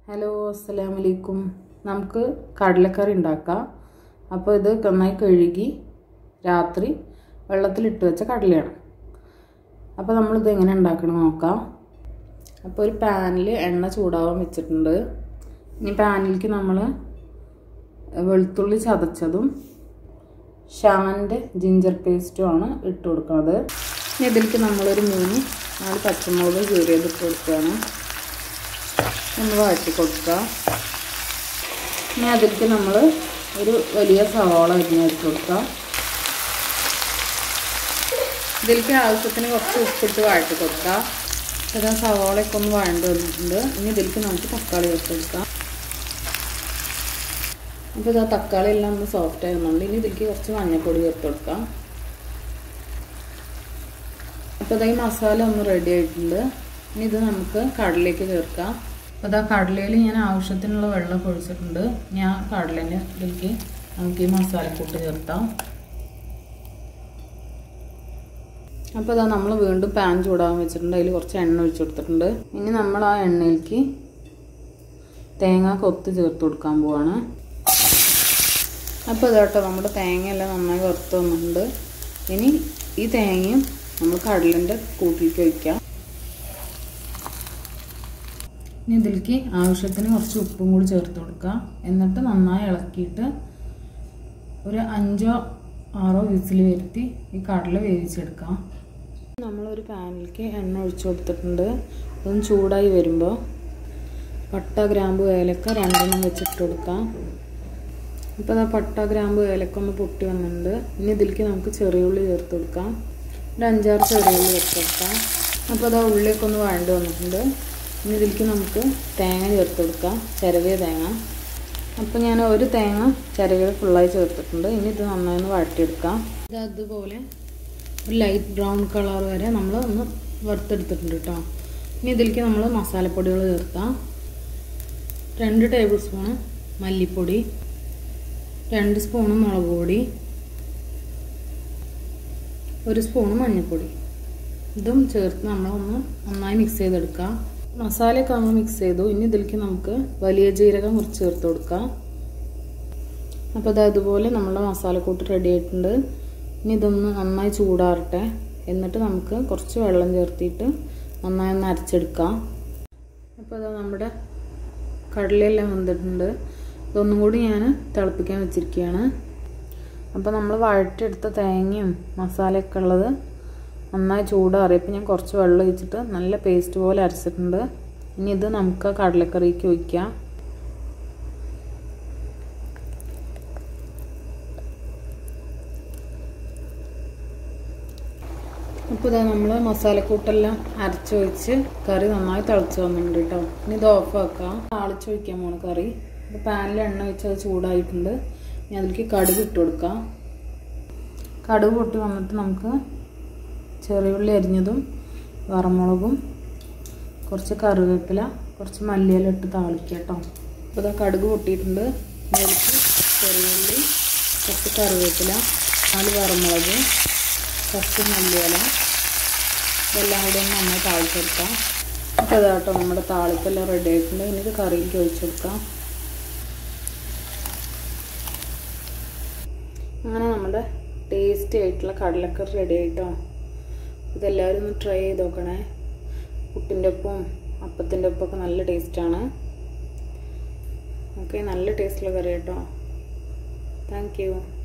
hello അസ്സലാം വലൈക്കും നമുക്ക് കടലക്കറി ഉണ്ടാക്കാം അപ്പോൾ ഇത് നന്നായി കഴുകി രാത്രി വെള്ളത്തിലിട്ട് വെച്ച കടലയാണ് അപ്പോൾ നമ്മളിത് എങ്ങനെ ഉണ്ടാക്കണം നോക്കാം അപ്പോൾ ഒരു പാനിൽ എണ്ണ ചൂടാവാൻ വെച്ചിട്ടുണ്ട് ഇനി പാനിലേക്ക് നമ്മൾ വെളുത്തുള്ളി ചതച്ചതും ഷാൻ്റെ ജിഞ്ചർ പേസ്റ്റുമാണ് ഇട്ട് കൊടുക്കുന്നത് ഇനി ഇതിലേക്ക് നമ്മളൊരു മൂന്ന് നാല് പച്ചമുളക് കീറിയത് ഇട്ട് കൊടുക്കുകയാണ് ഒന്ന് വഴറ്റി കൊടുക്കുക ഇനി അതിലേക്ക് നമ്മൾ ഒരു വലിയ സവാള അരിഞ്ഞിട്ട് കൊടുക്കുക ഇതിലേക്ക് ആവശ്യത്തിന് കുറച്ച് ഉപ്പിട്ട് വഴറ്റി കൊടുക്കുക ഇത് സവാളയൊക്കെ ഒന്ന് വഴണ്ട് വന്നിട്ടുണ്ട് ഇനി ഇതിലേക്ക് നമുക്ക് തക്കാളി ചേർത്ത് കൊടുക്കാം അപ്പോൾ ഇതാ തക്കാളി എല്ലാം ഒന്ന് സോഫ്റ്റ് ആയിരുന്നുണ്ട് ഇനി ഇതിലേക്ക് കുറച്ച് മഞ്ഞൾപ്പൊടി ചേർത്ത് കൊടുക്കാം അപ്പോൾ ഇതാ ഈ മസാല ഒന്ന് റെഡി ആയിട്ടുണ്ട് ഇനി ഇത് നമുക്ക് കടലിലേക്ക് ചേർക്കാം അപ്പോൾ ഇതാ കടലയിൽ ഞാൻ ആവശ്യത്തിനുള്ള വെള്ളം ഒഴിച്ചിട്ടുണ്ട് ഞാൻ കടലിന് ഇതിലേക്ക് നമുക്ക് ഈ മസാലക്കൂട്ട് ചേർത്താം അപ്പോൾ ഇതാ നമ്മൾ വീണ്ടും പാൻ ചൂടാകാൻ വെച്ചിട്ടുണ്ട് അതിൽ കുറച്ച് എണ്ണ ഒഴിച്ച് കൊടുത്തിട്ടുണ്ട് ഇനി നമ്മൾ ആ എണ്ണയിലേക്ക് തേങ്ങ കൊത്ത് ചേർത്ത് കൊടുക്കാൻ പോവാണ് അപ്പോൾ ഇതാട്ടോ നമ്മുടെ തേങ്ങയെല്ലാം നന്നായി വറുത്ത് വന്നിട്ടുണ്ട് ഇനി ഈ തേങ്ങയും നമ്മൾ കടലിൻ്റെ കൂട്ടിലേക്ക് ഒഴിക്കാം ഇനി ഇതിലേക്ക് ആവശ്യത്തിന് കുറച്ച് ഉപ്പും കൂടി ചേർത്ത് കൊടുക്കുക എന്നിട്ട് നന്നായി ഇളക്കിയിട്ട് ഒരു അഞ്ചോ ആറോ വിസിൽ വരുത്തി ഈ കടല വേവിച്ചെടുക്കാം നമ്മളൊരു പാനിലേക്ക് എണ്ണ ഒഴിച്ചു കൊടുത്തിട്ടുണ്ട് അതൊന്ന് ചൂടായി വരുമ്പോൾ പട്ട ഗ്രാമ്പു ഏലക്ക രണ്ടെണ്ണം വെച്ചിട്ട് കൊടുക്കാം ഇപ്പോൾ ആ പട്ട ഗ്രാമ്പു ഏലക്ക ഒന്ന് പൊട്ടി വന്നിട്ടുണ്ട് ഇനി ഇതിലേക്ക് നമുക്ക് ചെറിയ ഉള്ളി ചേർത്ത് കൊടുക്കാം ഒരു അഞ്ചാറ് ചെറിയ ഉള്ളി ചേർത്ത് കൊടുക്കാം അപ്പോൾ അതാ ഉള്ളിയൊക്കെ ഒന്ന് വഴണ്ട് വന്നിട്ടുണ്ട് ഇനി ഇതിലേക്ക് നമുക്ക് തേങ്ങ ചേർത്ത് കൊടുക്കാം ചിരവിയ തേങ്ങ അപ്പോൾ ഞാൻ ഒരു തേങ്ങ ചിരവിയത് ഫുള്ളായി ചേർത്തിട്ടുണ്ട് ഇനി ഇത് നന്നായി ഒന്ന് വഴറ്റിയെടുക്കാം ഇത് അതുപോലെ ഒരു ലൈറ്റ് ബ്രൗൺ കളർ വരെ നമ്മൾ ഒന്ന് വറുത്തെടുത്തിട്ടുണ്ട് കേട്ടോ ഇനി ഇതിലേക്ക് നമ്മൾ മസാലപ്പൊടികൾ ചേർക്കാം രണ്ട് ടേബിൾ സ്പൂണ് മല്ലിപ്പൊടി രണ്ട് സ്പൂണ് മുളക് പൊടി ഒരു സ്പൂണ് മഞ്ഞൾപ്പൊടി ഇതും ചേർത്ത് നമ്മളൊന്ന് നന്നായി മിക്സ് ചെയ്തെടുക്കാം മസാലയൊക്കെ നമ്മൾ മിക്സ് ചെയ്തു ഇനി ഇതിലേക്ക് നമുക്ക് വലിയ ജീരകം കുറച്ച് ചേർത്ത് കൊടുക്കാം അപ്പോൾ അത് അതുപോലെ നമ്മുടെ മസാലക്കൂട്ട് റെഡി ആയിട്ടുണ്ട് ഇനി ഇതൊന്ന് നന്നായി ചൂടാറട്ടെ എന്നിട്ട് നമുക്ക് കുറച്ച് വെള്ളം ചേർത്തിട്ട് നന്നായി ഒന്ന് അരച്ചെടുക്കാം അപ്പോൾ അത് നമ്മുടെ കടലയെല്ലാം വെന്തിട്ടുണ്ട് ഇതൊന്നും കൂടി ഞാൻ തിളപ്പിക്കാൻ വെച്ചിരിക്കുകയാണ് അപ്പോൾ നമ്മൾ വഴറ്റിയെടുത്ത തേങ്ങയും മസാലയൊക്കെ ഉള്ളത് നന്നായി ചൂടാറിയപ്പോൾ ഞാൻ കുറച്ച് വെള്ളം ഒഴിച്ചിട്ട് നല്ല പേസ്റ്റ് പോലെ അരച്ചിട്ടുണ്ട് ഇനി ഇത് നമുക്ക് കടലക്കറിക്ക് ഒഴിക്കാം അപ്പോൾ ഇതാ നമ്മൾ മസാലക്കൂട്ടെല്ലാം അരച്ച് വെച്ച് കറി നന്നായി തിളച്ച് വന്നിട്ടുണ്ട് കേട്ടോ ഇനി ഇത് ഓഫ് ആക്കാം താളിച്ച് ഒഴിക്കാൻ പോണ കറി അപ്പോൾ പാനിൽ എണ്ണ വെച്ച് അത് ചൂടായിട്ടുണ്ട് ഇനി അതിലേക്ക് കടുക് ഇട്ട് കൊടുക്കാം കടുക് പൊട്ടി വന്നിട്ട് നമുക്ക് ചെറിയുള്ളി അരിഞ്ഞതും വറമുളകും കുറച്ച് കറിവേപ്പില കുറച്ച് മല്ലിയില ഇട്ട് താളിക്കുക കേട്ടോ അപ്പോൾ ഇതാ കടുക് പൊട്ടിയിട്ടുണ്ട് അതിലേക്ക് ചെറിയുള്ളി കുറച്ച് കറിവേപ്പില നാല് വറമുളക് കുറച്ച് മല്ലിയില ഇതെല്ലാം കൂടി ഒന്ന് നന്നായി താളിച്ചെടുക്കാം അപ്പോൾ ഇതാട്ടോ നമ്മുടെ താളിപ്പെല്ലാം റെഡി ആയിട്ടുണ്ട് ഇനി ഇത് കറിയിലേക്ക് ഒഴിച്ചെടുക്കാം അങ്ങനെ നമ്മുടെ ടേസ്റ്റി ആയിട്ടുള്ള കടലക്കറി റെഡി ആയിട്ടോ ഇതെല്ലാവരും ഒന്ന് ട്രൈ ചെയ്ത് നോക്കണേ പുട്ടിൻ്റെ ഒപ്പം അപ്പത്തിൻ്റെ ഒപ്പമൊക്കെ നല്ല ടേസ്റ്റാണ് ഓക്കെ നല്ല ടേസ്റ്റുള്ള കറി കേട്ടോ താങ്ക് യു